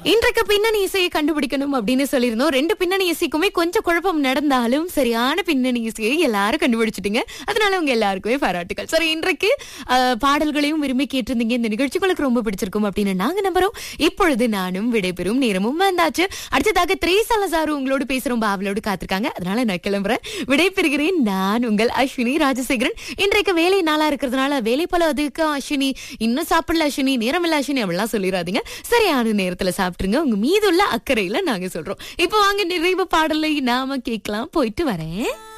இன்றைக்கு பின்னணி இசையை கண்டுபிடிக்கணும் அப்படின்னு சொல்லியிருந்தோம் ரெண்டு பின்னணி இசைக்குமே கொஞ்சம் குழப்பம் நடந்தாலும் சரியான பின்னணி இசையை எல்லாரும் கண்டுபிடிச்சிட்டீங்க அதனால உங்க எல்லாருக்குமே பாராட்டுகள் சரி இன்றைக்கு அஹ், பாடல்களையும் விரும்பி கேட்டிருந்தீங்க இந்த நிகழ்ச்சி உங்களுக்கு ரொம்ப பிடிச்சிருக்கும் அப்படின்னு நாங்க நம்புறோம் இப்பொழுது நானும் விடைபெறும் நேரமும் வந்தாச்சு அடுத்ததாக த்ரேசா லசாரு உங்களோடு பேசுறோம் பாவலோடு காத்திருக்காங்க அதனால நான் கிளம்புறேன் விடைபெறுகிறேன் நான் உங்கள் அஸ்வினி ராஜசேகரன் இன்றைக்கு வேலை நாளா இருக்கிறதுனால வேலை போல அதுக்கு அஸ்வினி இன்னும் சாப்பிடல அஸ்வினி நேரம் இல்ல அஸ்வினி அப்படிலாம் சொல்லிடாதீங்க சரியான நேரத்துல சாப்பிட்டுருங்க உங்க மீதுள்ள அக்கறையில நாங்க சொல்றோம் இப்போ வாங்க நிறைவு பாடலை நாம கேட்கலாம் போயிட்டு வரேன்